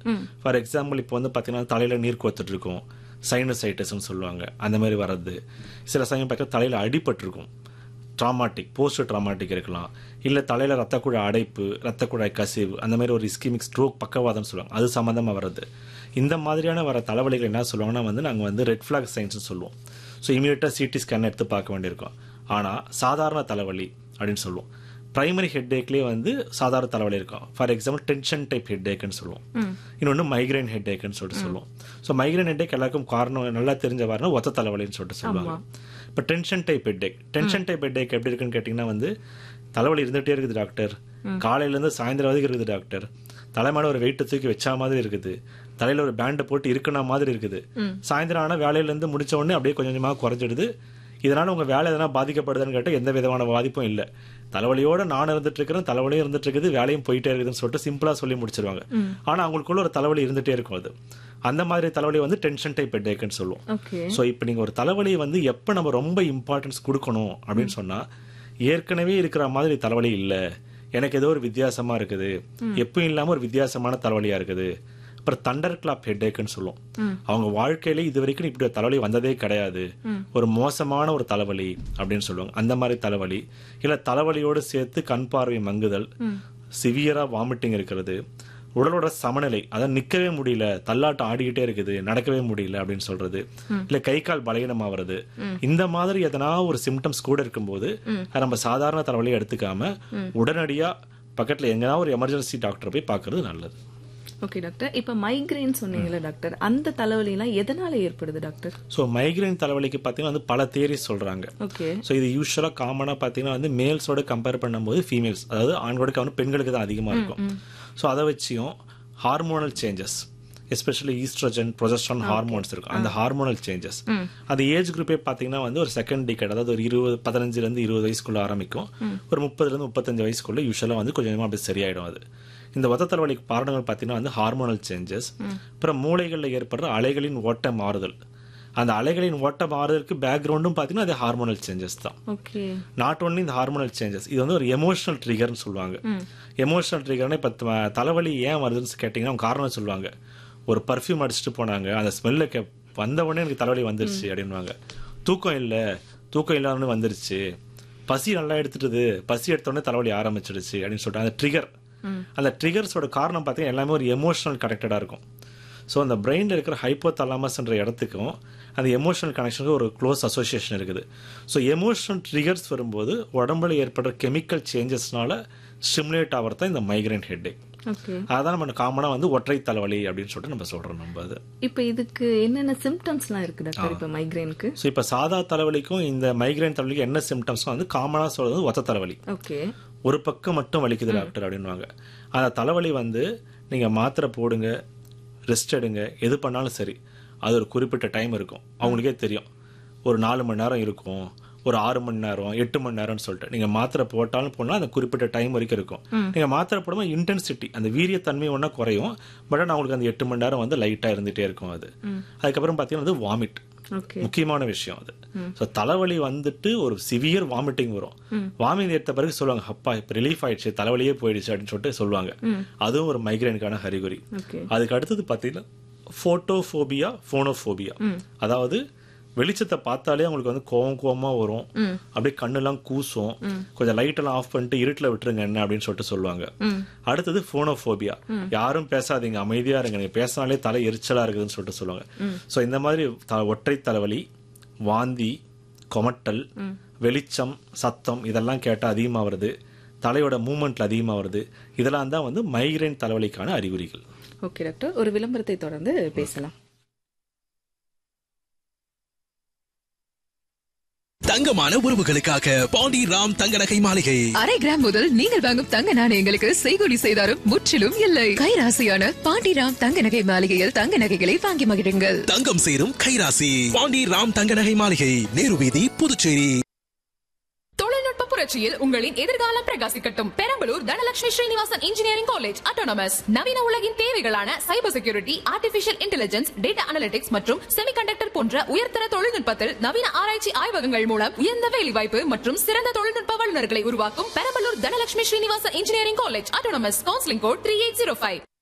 for example இப்போ வந்து பார்த்தீங்கன்னா தலையில் நீர் கோத்துட்டு இருக்கும் சைனசைட்டிஸ்னு சொல்லுவாங்க அந்த மாதிரி வர்றது சில சமயம் பார்த்தா தலையில் அடிபட்டிருக்கும் ட்ராமாட்டிக் போஸ்ட் ட்ராமாட்டிக் இருக்கலாம் இல்லை தலையில் ரத்த குழாய் அடைப்பு ரத்த குழாய் கசிவு அந்த மாதிரி ஒரு இஸ்கிமிக் ஸ்ட்ரோக் பக்கவாதம்னு சொல்லுவாங்க அது சம்மந்தமாக வர்றது இந்த மாதிரியான வர தலைவலிகள் என்ன சொல்லுவாங்கன்னா வந்து நாங்கள் வந்து ரெட் ஃப்ளாக் சைன்ஸ்னு சொல்லுவோம் ஸோ இமீடியட்டாக சிடி ஸ்கேன் எடுத்து பார்க்க வேண்டியிருக்கும் ஆனால் சாதாரண தலைவலி அப்படின்னு சொல்லுவோம் பிரைமரி ஹெட் ஏக்லேயே வந்து சாதாரண தலைவலி இருக்கும் ஃபார் எக்ஸாம்பிள் டென்ஷன் டைப் ஹெட் ஏக்குன்னு சொல்லுவோம் இன்னொன்று மைக்ரைன் ஹெட் ஏக்குன்னு சொல்லிட்டு சொல்லுவோம் ஸோ மைக்ரைன் ஹெட் ஏக் எல்லாருக்கும் காரணம் நல்லா தெரிஞ்ச வாரம் ஒத்த தலைவலின்னு சொல்லிட்டு சொல்லுவாங்க இப்போ tension type headache tension type headache எப்படி இருக்குன்னு கேட்டிங்கன்னா வந்து தலைவலி இருந்துகிட்டே இருக்குது டாக்டர் காலையிலேருந்து சாயந்தரம் வரைக்கும் இருக்குது டாக்டர் தலைமையில ஒரு வெயிட்டை தூக்கி வச்சா மாதிரி இருக்குது தலையில ஒரு பேண்டை போட்டு இருக்கனா மாதிரி இருக்குது சாயந்தரம் ஆனால் வேலையிலேருந்து முடிச்ச உடனே அப்படியே கொஞ்சம் கொஞ்சமாக குறைஞ்சிடுது இதனால உங்க வேலை எதனா பாதிக்கப்படுதுன்னு கேட்டால் எந்த விதமான பாதிப்பும் இல்லை தலைவலியோட நான் இருந்துட்டு இருக்கிறேன் தலைவலியும் இருந்துட்டு இருக்குது வேலையும் போயிட்டே இருக்குதுன்னு சொல்லிட்டு சிம்பிளா சொல்லி முடிச்சிருவாங்க ஆனா அவங்களுக்குள்ள ஒரு தலைவலி இருந்துட்டே இருக்கும் அது அந்த மாதிரி தலைவலி வந்து டென்ஷன் டைப் ஹெட்டேக்குன்னு சொல்லுவோம் ஓகே ஸோ இப்போ நீங்கள் ஒரு தலைவலியை வந்து எப்போ நம்ம ரொம்ப இம்பார்ட்டன்ஸ் கொடுக்கணும் அப்படின்னு சொன்னா ஏற்கனவே இருக்கிற மாதிரி தலைவலி இல்லை எனக்கு ஏதோ ஒரு வித்தியாசமா இருக்குது எப்பவும் இல்லாம ஒரு வித்தியாசமான தலைவலியா இருக்குது அப்புறம் தண்டர் கிளாப் ஹெட்டேக்குன்னு சொல்லுவோம் அவங்க வாழ்க்கையில இது வரைக்கும் இப்படி ஒரு தலைவலி வந்ததே கிடையாது ஒரு மோசமான ஒரு தலைவலி அப்படின்னு சொல்லுவாங்க அந்த மாதிரி தலைவலி இல்ல தலைவலியோடு சேர்த்து கண் பார்வை மங்குதல் சிவியரா வாமிட்டிங் இருக்கிறது உடலோட சமநிலை அதான் நிக்கவே முடியல தள்ளாட்டம் ஆடிக்கிட்டே இருக்குது நடக்கவே முடியல அப்படின்னு சொல்றது இல்ல கை கால் பலகீனமா வருது இந்த மாதிரி எதனா ஒரு சிம்டம்ஸ் கூட இருக்கும்போது அது நம்ம சாதாரண தலைவலியை எடுத்துக்காம உடனடியா பக்கத்துல எங்கனா ஒரு எமர்ஜென்சி டாக்டர் போய் பார்க்கிறது நல்லது ஓகே டாக்டர் இப்ப மைக்ரைன் சொன்னீங்கல்ல டாக்டர் அந்த தலைவலி எல்லாம் எதனால ஏற்படுது டாக்டர் ஸோ மைக்ரைன் தலைவலிக்கு பார்த்தீங்கன்னா வந்து பல தேரிஸ் சொல்றாங்க ஓகே ஸோ இது யூஸ்வலாக காமனாக பார்த்தீங்கன்னா வந்து மேல்ஸோட கம்பேர் பண்ணும்போது ஃபீமேல்ஸ் அதாவது ஆண்களோட கவனம் பெண்களுக்கு தான் அதிகமாக இருக்கும் ஸோ அதை வச்சியும் hormonal changes especially estrogen progesterone hormones இருக்கும் அந்த ஹார்மோனல் சேஞ்சஸ் அந்த ஏஜ் குரூப்பே பார்த்தீங்கன்னா வந்து ஒரு செகண்ட் டிகேட் அதாவது ஒரு இருபது பதினஞ்சுலேருந்து இருபது வயசுக்குள்ள ஆரம்பிக்கும் ஒரு முப்பதுலேருந்து முப்பத்தஞ்சு வயசுக்குள்ள யூஸ்வலாக வந்து கொஞ்சம் கொஞ்சமாக அப்படி சரியாயிடும் அது இந்த ஒத்த தலைவலிக்கு காரணங்கள் பார்த்தீங்கன்னா வந்து ஹார்மோனல் சேஞ்சஸ் அப்புறம் மூளைகளில் ஏற்படுற அலைகளின் ஓட்ட மாறுதல் அந்த அலைகளின் ஓட்ட மாறுதலுக்கு பேக்ரவுண்டும் பார்த்தீங்கன்னா அது ஹார்மோனல் சேஞ்சஸ் தான் ஓகே நாட் ஒன்லி இந்த ஹார்மோனல் சேஞ்சஸ் இது வந்து ஒரு எமோஷனல் ட்ரிகர்னு சொல்லுவாங்க எமோஷனல் ட்ரிகர்னா இப்போ த- தலைவலி ஏன் வருதுன்னு கேட்டிங்கன்னா அவங்க காரணம் சொல்லுவாங்க ஒரு பர்ஃப்யூம் அடிச்சுட்டு போனாங்க அந்த ஸ்மெல்ல கே வந்த உடனே எனக்கு தலைவலி வந்துருச்சு அப்படின்வாங்க தூக்கம் இல்லை தூக்கம் இல்லாமனு வந்துருச்சு பசி நல்லா எடுத்துட்டுது பசி எடுத்த உடனே தலைவலி ஆரம்பிச்சிடுச்சு அப்படின்னு சொல்லிட்டு அந்த ட்ரிகர் அந்த ட்ரிகர்ஸோட காரணம் பார்த்தீங்கன்னா எல்லாமே ஒரு எமோஷனல் கனெக்டடாக இருக்கும் ஸோ அந்த பிரெயினில் இருக்கிற ஹைப்போதலாமஸ்ன்ற இடத்துக்கும் அந்த எமோஷனல் கனெக்ஷனுக்கு ஒரு க்ளோஸ் அசோசியேஷன் இருக்குது ஸோ எமோஷனல் ட்ரிகர்ஸ் வரும்போது உடம்புல ஏற்படுற கெமிக்கல் சேஞ்சஸ்னால ஸ்டிமுலேட் ஆகிறது தான் இந்த மைக்ரைன் ஹெட்டேக் ஓகே அதான் நம்ம காமனாக வந்து ஒற்றை தலைவலி அப்படின்னு சொல்லிட்டு நம்ம சொல்கிறோம் நம்ம அது இப்ப இதுக்கு என்னென்ன சிம்டம்ஸ்லாம் இருக்கு டாக்டர் இப்ப மைக்ரைனுக்கு ஸோ இப்போ சாதா தலைவலிக்கும் இந்த மைக்ரைன் தலைவலிக்கும் என்ன சிம்டம்ஸ் வந்து காமனாக சொல்றது வந்து ஒத்த தலைவலி ஓகே ஒரு பக்கம் மட்டும் வலிக்குது டாக்டர் அப்படின்வாங்க அந்த தலைவலி வந்து நீங்கள் மாத்திரை போடுங்க ரெஸ்ட் எடுங்க எது பண்ணாலும் சரி அது ஒரு குறிப்பிட்ட டைம் இருக்கும் அவங்களுக்கே தெரியும் ஒரு நாலு மணி நேரம் இருக்கும் ஒரு ஆறு மணி நேரம் எட்டு மணி நேரம்னு சொல்லிட்டு நீங்கள் மாத்திரை போட்டாலும் போனால் அந்த குறிப்பிட்ட டைம் வரைக்கும் இருக்கும் நீங்கள் மாத்திரை போடும்போது இன்டென்சிட்டி அந்த வீரியத்தன்மை ஒன்றா குறையும் பட் ஆனால் அவங்களுக்கு அந்த எட்டு மணி நேரம் வந்து லைட்டாக இருந்துகிட்டே இருக்கும் அது அதுக்கப்புறம் பார்த்தீங்கன்னா வந்து வாமிட் ஓகே முக்கியமான விஷயம் அது ஸோ தலைவலி வந்துட்டு ஒரு சிவியர் வாமிட்டிங் வரும் வாமிட் எடுத்த பிறகு சொல்லுவாங்க அப்பா இப்போ ரிலீஃப் ஆயிடுச்சு தலைவலியே போயிடுச்சு அப்படின்னு சொல்லிட்டு சொல்லுவாங்க அதுவும் ஒரு மைக்ரைனுக்கான அறிகுறி ஓகே அதுக்கு அடுத்தது பார்த்தீங்கன்னா ஃபோட்டோஃபோபியா ஃபோனோஃபோபியா அதாவது வெளிச்சத்தை பார்த்தாலே அவங்களுக்கு வந்து கோவம் கோவமா வரும் அப்படியே கண்ணெல்லாம் கூசும் கொஞ்சம் லைட் எல்லாம் ஆஃப் பண்ணிட்டு இருட்டுல விட்டுருங்க என்ன அப்படின்னு சொல்லிட்டு சொல்லுவாங்க அடுத்தது ஃபோனோஃபோபியா யாரும் பேசாதீங்க அமைதியா இருங்க நீங்க பேசினாலே தலை எரிச்சலா இருக்குதுன்னு சொல்லிட்டு சொல்லுவாங்க சோ இந்த மாதிரி த- ஒற்றை தலைவலி வாந்தி கொமட்டல் வெளிச்சம் சத்தம் இதெல்லாம் கேட்டா அதிகமா வருது தலையோட மூமெண்ட்ல அதிகமா வருது இதெல்லாம் தான் வந்து மைக்ரைன் தலைவலிக்கான அறிகுறிகள் ஓகே டாக்டர் ஒரு விளம்பரத்தை தொடர்ந்து பேசலாம் தங்கமான உறவுகளுக்காக பாண்டி ராம் தங்க நகை மாளிகை அரை கிராம் முதல் நீங்கள் வாங்கும் தங்க நாணயங்களுக்கு செய்கூலி செய்தாரும் முற்றிலும் இல்லை கைராசியான பாண்டிராம் தங்க நகை மாளிகையில் தங்க நகைகளை வாங்கி மகிழுங்கள் தங்கம் சேரும் கைராசி பாண்டி ராம் தங்க நகை மாளிகை நேரு வீதி புதுச்சேரி தொழில்நுட்ப புரட்சியில் உங்களின் எதிர்காலம் பிரகாசிக்கட்டும் Perambalur Dhanalakshmi Srinivasan engineering college autonomous நவீன உலகின் தேவைகளான cyber security artificial intelligence data analytics மற்றும் செமிகண்டக்டர் போன்ற உயர்தர தொழில்நுட்பத்தில் நவீன ஆராய்ச்சி ஆய்வகங்கள் மூலம் உயர்ந்த வேலைவாய்ப்பு மற்றும் சிறந்த தொழில்நுட்ப வல்லுநர்களை உருவாக்கும் Perambalur Dhanalakshmi Srinivasan engineering college autonomous counselling code three eight zero five